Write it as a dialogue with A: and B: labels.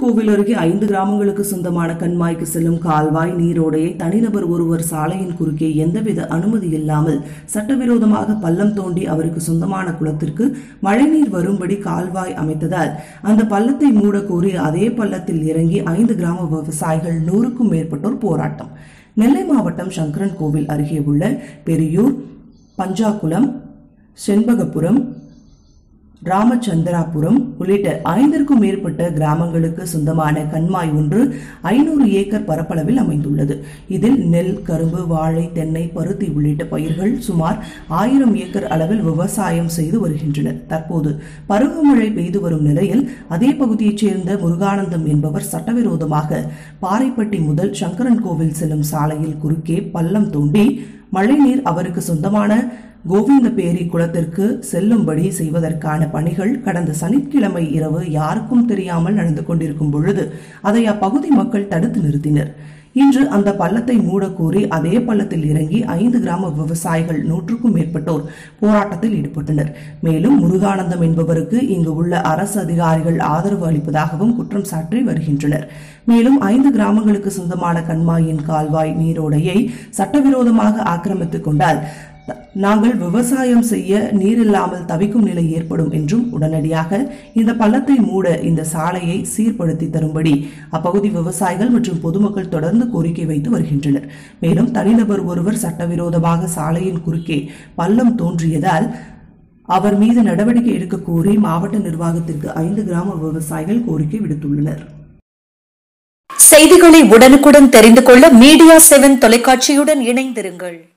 A: கோவில் அருகே ஐந்து கிராமங்களுக்கு சொந்தமான கண்மாய்க்கு செல்லும் கால்வாய் நீரோடையை தனிநபர் ஒருவர் சாலையின் குறுக்கே எந்தவித அனுமதி இல்லாமல் சட்டவிரோதமாக பள்ளம் தோண்டி அவருக்கு சொந்தமான குளத்திற்கு மழைநீர் வரும்படி கால்வாய் அமைத்ததால் அந்த பள்ளத்தை மூட கோரி அதே பள்ளத்தில் இறங்கி ஐந்து கிராம விவசாயிகள் நூறுக்கும் மேற்பட்டோர் போராட்டம் நெல்லை மாவட்டம் சங்கரன் கோவில் அருகே உள்ள பெரியூர் பஞ்சாக்குளம் செண்பகபுரம் ராமச்சந்திராபுரம் உள்ளிட்ட ஐந்திற்கும் மேற்பட்ட கிராமங்களுக்கு சொந்தமான கண்மாய் ஒன்று ஐநூறு ஏக்கர் பரப்பளவில் அமைந்துள்ளது இதில் நெல் கரும்பு வாழை தென்னை பருத்தி உள்ளிட்ட பயிர்கள் சுமார் ஆயிரம் ஏக்கர் அளவில் விவசாயம் செய்து வருகின்றனர் தற்போது பருவமழை பெய்து வரும் நிலையில் அதே பகுதியைச் சேர்ந்த முருகானந்தம் என்பவர் சட்டவிரோதமாக பாறைப்பட்டி முதல் சங்கரன் கோவில் செல்லும் சாலையில் குறுக்கே பள்ளம் தோண்டி மழைநீர் அவருக்கு சொந்தமான கோவிந்தபேரி குளத்திற்கு செல்லும்படி செய்வதற்கான பணிகள் கடந்த சனிக்கிழமை இரவு யாருக்கும் தெரியாமல் நடந்து கொண்டிருக்கும் பொழுது அதை அப்பகுதி மக்கள் தடுத்து நிறுத்தினர் இன்று அந்த பள்ளத்தை மூடக்கோரி அதே பள்ளத்தில் இறங்கி ஐந்து கிராம விவசாயிகள் நூற்றுக்கும் மேற்பட்டோர் போராட்டத்தில் ஈடுபட்டனர் மேலும் முருகானந்தம் என்பவருக்கு இங்கு உள்ள அரசு அதிகாரிகள் ஆதரவு அளிப்பதாகவும் குற்றம் சாட்டி வருகின்றனர் மேலும் ஐந்து கிராமங்களுக்கு சொந்தமான கண்மாயின் கால்வாய் நீரோடையை சட்டவிரோதமாக ஆக்கிரமித்துக் கொண்டால் நாங்கள் விவசாயம் செய்ய நீர் இல்லாமல் தவிக்கும் நிலை ஏற்படும் என்றும் உடனடியாக இந்த பள்ளத்தை மூட இந்த சாலையை சீர்படுத்தி தரும்படி அப்பகுதி விவசாயிகள் மற்றும் பொதுமக்கள் தொடர்ந்து கோரிக்கை வைத்து வருகின்றனர் மேலும் தனிநபர் ஒருவர் சட்டவிரோதமாக சாலையின் குறுக்கே பள்ளம் தோன்றியதால் அவர் மீது நடவடிக்கை எடுக்க கோரி மாவட்ட நிர்வாகத்திற்கு ஐந்து கிராம விவசாயிகள் கோரிக்கை விடுத்துள்ளனர்
B: செய்திகளை உடனுக்குடன் தெரிந்து கொள்ள மீடியா செவன் தொலைக்காட்சியுடன் இணைந்திருங்கள்